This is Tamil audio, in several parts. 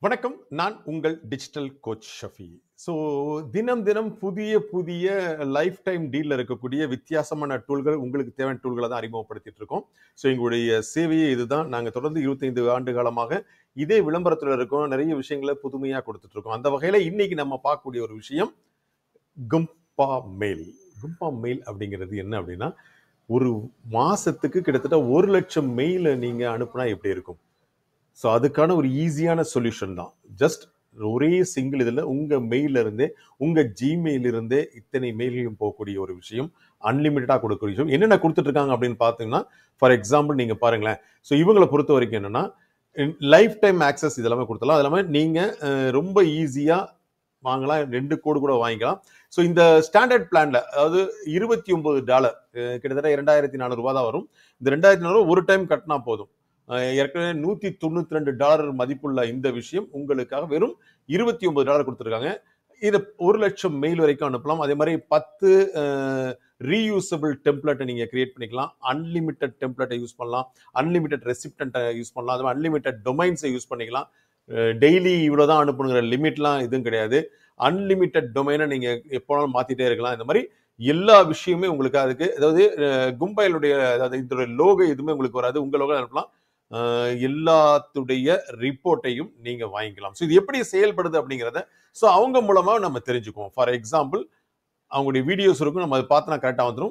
வணக்கம் நான் உங்கள் டிஜிட்டல் கோச் ஷஃபி ஸோ தினம் தினம் புதிய புதிய லைஃப் டைம் டீலில் இருக்கக்கூடிய வித்தியாசமான டூல்கள் உங்களுக்கு தேவையான டூல்களை தான் அறிமுகப்படுத்திட்டு இருக்கோம் ஸோ எங்களுடைய சேவையே இதுதான் நாங்கள் தொடர்ந்து இருபத்தைந்து ஆண்டு காலமாக இதே விளம்பரத்தில் இருக்கோம் நிறைய விஷயங்களை புதுமையாக கொடுத்துட்டு இருக்கோம் அந்த வகையில் இன்னைக்கு நம்ம பார்க்கக்கூடிய ஒரு விஷயம் கும்பா மெயில் கும்பா மெயில் அப்படிங்கிறது என்ன அப்படின்னா ஒரு மாசத்துக்கு கிட்டத்தட்ட ஒரு லட்சம் மெயிலை நீங்கள் அனுப்புனா எப்படி இருக்கும் ஸோ அதுக்கான ஒரு ஈஸியான சொல்யூஷன் தான் ஜஸ்ட் ஒரே சிங்கிள் இதில் உங்கள் மெயில இருந்தே உங்கள் ஜிமெயில் இருந்தே இத்தனை மெயிலையும் போகக்கூடிய ஒரு விஷயம் அன்லிமிட்டடாக கொடுக்கக்கூடிய விஷயம் என்னென்ன கொடுத்துட்டு இருக்காங்க அப்படின்னு பார்த்தீங்கன்னா ஃபார் எக்ஸாம்பிள் நீங்கள் பாருங்களேன் ஸோ இவங்களை பொறுத்த வரைக்கும் என்னென்னா லைஃப் டைம் ஆக்சஸ் இதெல்லாமே கொடுத்தலாம் அது இல்லாமல் நீங்கள் ரொம்ப ஈஸியாக வாங்கலாம் ரெண்டு கோடு கூட வாங்கிக்கலாம் ஸோ இந்த ஸ்டாண்டர்ட் பிளான்ல அதாவது இருபத்தி ஒன்பது டாலர் கிட்டத்தட்ட இரண்டாயிரத்தி நானூறுரூவா தான் வரும் இந்த ரெண்டாயிரத்தி நானூறு ஒரு டைம் கட்டினா போதும் அஹ் ஏற்கனவே நூற்றி தொண்ணூற்றி ரெண்டு டாலர் மதிப்புள்ள இந்த விஷயம் உங்களுக்காக வெறும் இருபத்தி ஒன்பது டாலர் கொடுத்துருக்காங்க இதை ஒரு லட்சம் மெயில் வரைக்கும் அனுப்பலாம் அதே மாதிரி பத்து ரீயூசபிள் டெம்ப்ளேட்டை நீங்கள் கிரியேட் பண்ணிக்கலாம் அன்லிமிட்டட் டெம்ப்ளேட்டை யூஸ் பண்ணலாம் அன்லிமிட்டட் ரெசிப்டண்ட்டை யூஸ் பண்ணலாம் அது மாதிரி அன்லிமிட்டட் டொமைன்ஸை யூஸ் பண்ணிக்கலாம் டெய்லி இவ்வளோ தான் அனுப்பணுங்கிற லிமிட்லாம் எதுவும் கிடையாது அன்லிமிட்டட் டொமைனை நீங்கள் எப்போனாலும் மாற்றிட்டே இருக்கலாம் இந்த மாதிரி எல்லா விஷயமே உங்களுக்கு அதுக்கு அதாவது அஹ், கும்பைலுடைய அதாவது இதோட லோகோ எதுவுமே உங்களுக்கு வராது உங்கள் லோகோ அனுப்பலாம் அஹ், எல்லாத்துடைய ரிப்போர்ட்டையும் நீங்கள் வாங்கிக்கலாம் ஸோ இது எப்படி செயல்படுது அப்படிங்கிறத ஸோ அவங்க மூலமாக நம்ம தெரிஞ்சுக்குவோம் ஃபார் எக்ஸாம்பிள் அவங்களுடைய வீடியோஸ் இருக்கும் நம்ம அதை பார்த்தா கரெக்டாக வந்துடும்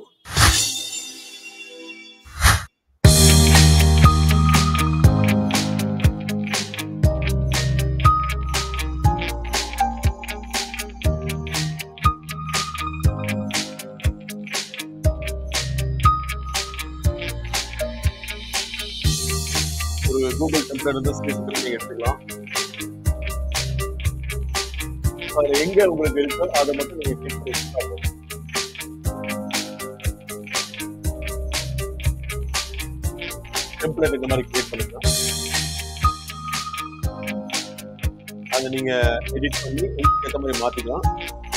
ஒரு கூகுள் டெம்ப்ளேட் வந்து ஸ்கிரீன் நீங்க எடுத்துக்கலாம் அதுல எங்க உங்களுக்கு இருக்கோ அதை மட்டும் நீங்க கிளிக் பண்ணி வச்சுக்கலாம். டெம்ப்ளேட் இந்த மாதிரி கிரியேட் பண்ணிக்கலாம் அதை நீங்க எடிட் பண்ணி உங்களுக்கு ஏற்ற மாதிரி மாத்திக்கலாம்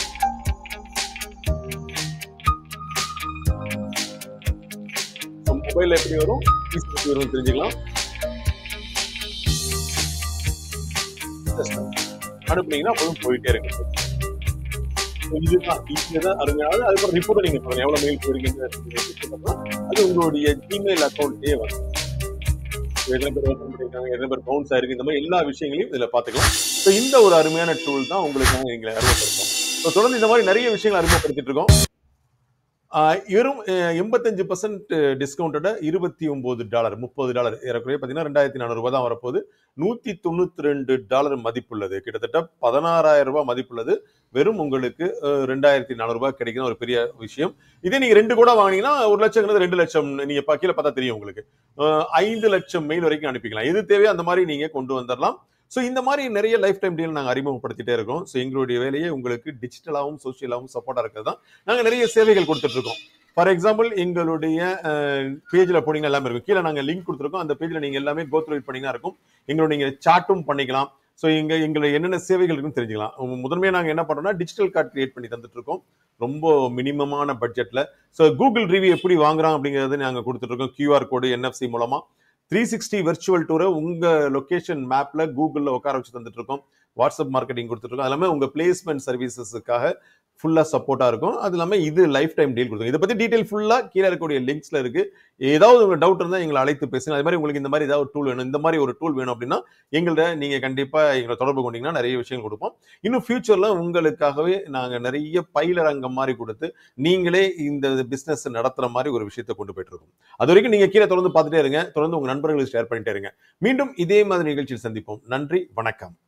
மொபைல் எப்படி வரும் PC எப்படி வரும் தெரிஞ்சுக்கலாம் Just அனுப்புனீங்கன்னா போதும் போயிட்டே இருக்கு So இதுதான் இதுதான் அருமையானது அதுக்கப்புறம் ரிப்போர்ட் நீங்க பண்ணலாம் எவ்வளவு மெயில் போயிருக்கீங்க அது உங்களுடைய ஜிமெயில் அக்கௌண்ட்லயே வரும் So எத்தனை பேர் ஓப்பன் பண்ணிருக்காங்க எத்தனை பேர் பவுன்ஸ் ஆயிருக்கு இந்த மாதிரி எல்லா விஷயங்களையும் இதுல பாத்துக்கலாம் ஸோ இந்த ஒரு அருமையான டூல் தான் உங்களுக்கு எங்களை அறிமுகப்படுத்தும் ஸோ தொடர்ந்து இந்த மாதிரி நிறைய விஷயங்கள் அறிமுகப்படுத்திட்டு இருக்கோம் ஆஹ் வெறும் எண்பத்தஞ்சு பர்சன்ட் டிஸ்கவுண்டோட இருபத்தி ஒன்பது டாலர் முப்பது டாலர் ஏறக்குறைய பார்த்தீங்கன்னா ரெண்டாயிரத்தி நானூறுபா தான் வரப்போகுது நூற்றி தொண்ணூற்றி ரெண்டு டாலர் மதிப்புள்ளது கிட்டத்தட்ட பதினாறாயிரம் ரூபாய் மதிப்புள்ளது வெறும் உங்களுக்கு அஹ், ரெண்டாயிரத்தி நானூறுபா கிடைக்கிற ஒரு பெரிய விஷயம் இதே நீங்கள் ரெண்டு கூட வாங்கினீங்கன்னா ஒரு லட்சங்கிறது ரெண்டு லட்சம் நீங்கள் கீழே பார்த்தா தெரியும் உங்களுக்கு அஹ், ஐந்து லட்சம் மெயில் வரைக்கும் அனுப்பிக்கலாம் எது தேவையோ அந்த மாதிரி நீங்கள் கொண்டு வந்துடலாம் ஸோ இந்த மாதிரி நிறைய லைஃப் டைம் டீல் நாங்கள் அறிமுகப்படுத்திட்டே இருக்கோம் ஸோ எங்களுடைய வேலையே உங்களுக்கு டிஜிட்டலாகவும் சோஷியலாகவும் சப்போர்ட்டாக இருக்கிறது தான் நாங்கள் நிறைய சேவைகள் கொடுத்துட்டு இருக்கோம் ஃபார் எக்ஸாம்பிள் எங்களுடைய பேஜில் போனீங்கன்னா எல்லாமே இருக்கும் கீழே நாங்கள் லிங்க் கொடுத்துருக்கோம் அந்த பேஜில் நீங்கள் எல்லாமே கோ த்ரூ பண்ணீங்கன்னா இருக்கும் எங்களோட நீங்கள் சாட்டும் பண்ணிக்கலாம் ஸோ இங்கே எங்களை என்னென்ன சேவைகள் இருக்குன்னு தெரிஞ்சுக்கலாம் உம், முதன்மையா நாங்கள் என்ன பண்ணுறோம்னா டிஜிட்டல் கார்டு கிரியேட் பண்ணி தந்துட்டு இருக்கோம் ரொம்ப மினிமமான பட்ஜெட்டில் ஸோ கூகுள் ரிவ்யூ எப்படி வாங்குறோம் அப்படிங்கிறது நாங்கள் கொடுத்துட்ருக்கோம் கியூஆர் கோடு என்எஃப்சி மூலமாக த்ரீ சிக்ஸ்டி வெர்ச்சுவல் டூரை உங்கள் லொக்கேஷன் மேப்பில் கூகுளில் உட்கார வச்சு தந்துட்டு இருக்கோம் வாட்ஸ்அப் மார்க்கெட்டிங் கொடுத்துருக்கோம் அது எல்லாமே உங்கள் பிளேஸ்மெண்ட் சர்வீசஸுக்காக ஃபுல்லாக சப்போர்ட்டாக இருக்கும் அது இல்லாமல் இது லைஃப் டைம் டீல் கொடுத்துருக்கோம் இதை பற்றி டீட்டெயில் ஃபுல்லாக கீழே இருக்கக்கூடிய லிங்க்ஸில் இருக்குது ஏதாவது உங்களுக்கு டவுட் இருந்தால் எங்களை அழைத்து பேசுங்க அது மாதிரி உங்களுக்கு இந்த மாதிரி ஏதாவது டூல் வேணும் இந்த மாதிரி ஒரு டூல் வேணும் அப்படின்னா எங்கள்கிட்ட நீங்கள் கண்டிப்பாக எங்களை தொடர்பு கொண்டீங்கன்னா நிறைய விஷயம் கொடுப்போம் இன்னும் ஃபியூச்சரில் உங்களுக்காகவே நாங்கள் நிறைய பயிலரங்கம் மாதிரி கொடுத்து நீங்களே இந்த பிஸ்னஸ் நடத்துகிற மாதிரி ஒரு விஷயத்தை கொண்டு போயிட்டு இருக்கோம் அது வரைக்கும் நீங்கள் கீழே தொடர்ந்து பார்த்துட்டே இருங்க தொடர்ந்து உங்கள் நண்பர்களுக்கு ஷேர் பண்ணிட்டே இருங்க மீண்டும் இதே மாதிரி நிகழ்ச்சியில் சந்திப்போம் நன்றி வணக்கம்